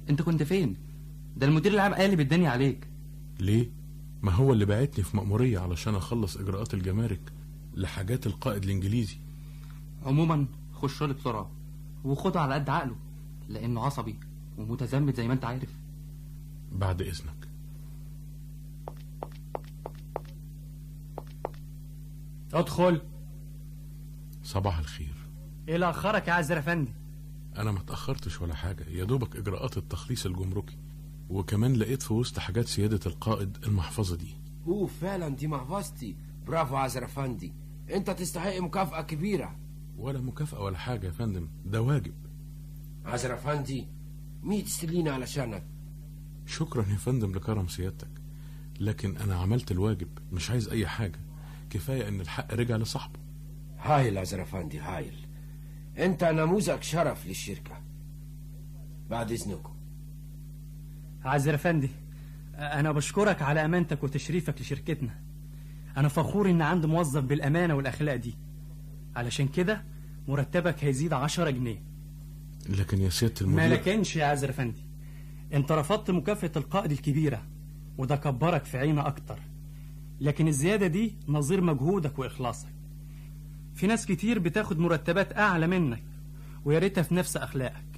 انت كنت فين ده المدير العام قالب الدنيا عليك ليه ما هو اللي بعتني في مأمورية علشان اخلص اجراءات الجمارك لحاجات القائد الانجليزي عموما خش له بسرعه وخده على قد عقله لانه عصبي ومتزمت زي ما انت عارف بعد اذنك ادخل صباح الخير ايه اللي اخرك يا عزر افندي انا ما اتاخرتش ولا حاجه يا دوبك اجراءات التخليص الجمركي وكمان لقيت في وسط حاجات سياده القائد المحفظه دي هو فعلا دي محفظتي برافو عزر افندي انت تستحق مكافأة كبيرة ولا مكافاه ولا حاجه يا فندم ده واجب عزر افندي مية استلينا علشانك شكرا يا فندم لكرم سيادتك لكن انا عملت الواجب مش عايز اي حاجه كفايه ان الحق رجع لصاحبه هايل عزر افندي هايل انت نموذج شرف للشركة بعد اذنكم عزر افندي انا بشكرك على امانتك وتشريفك لشركتنا انا فخور ان عندي موظف بالامانه والاخلاق دي علشان كده مرتبك هيزيد عشرة جنيه لكن يا سياده ما المدير لكنش يا عزر افندي انت رفضت مكافأة القائد الكبيرة وده كبرك في عينه اكتر لكن الزيادة دي نظير مجهودك واخلاصك في ناس كتير بتاخد مرتبات اعلى منك ويا ريتها في نفس اخلاقك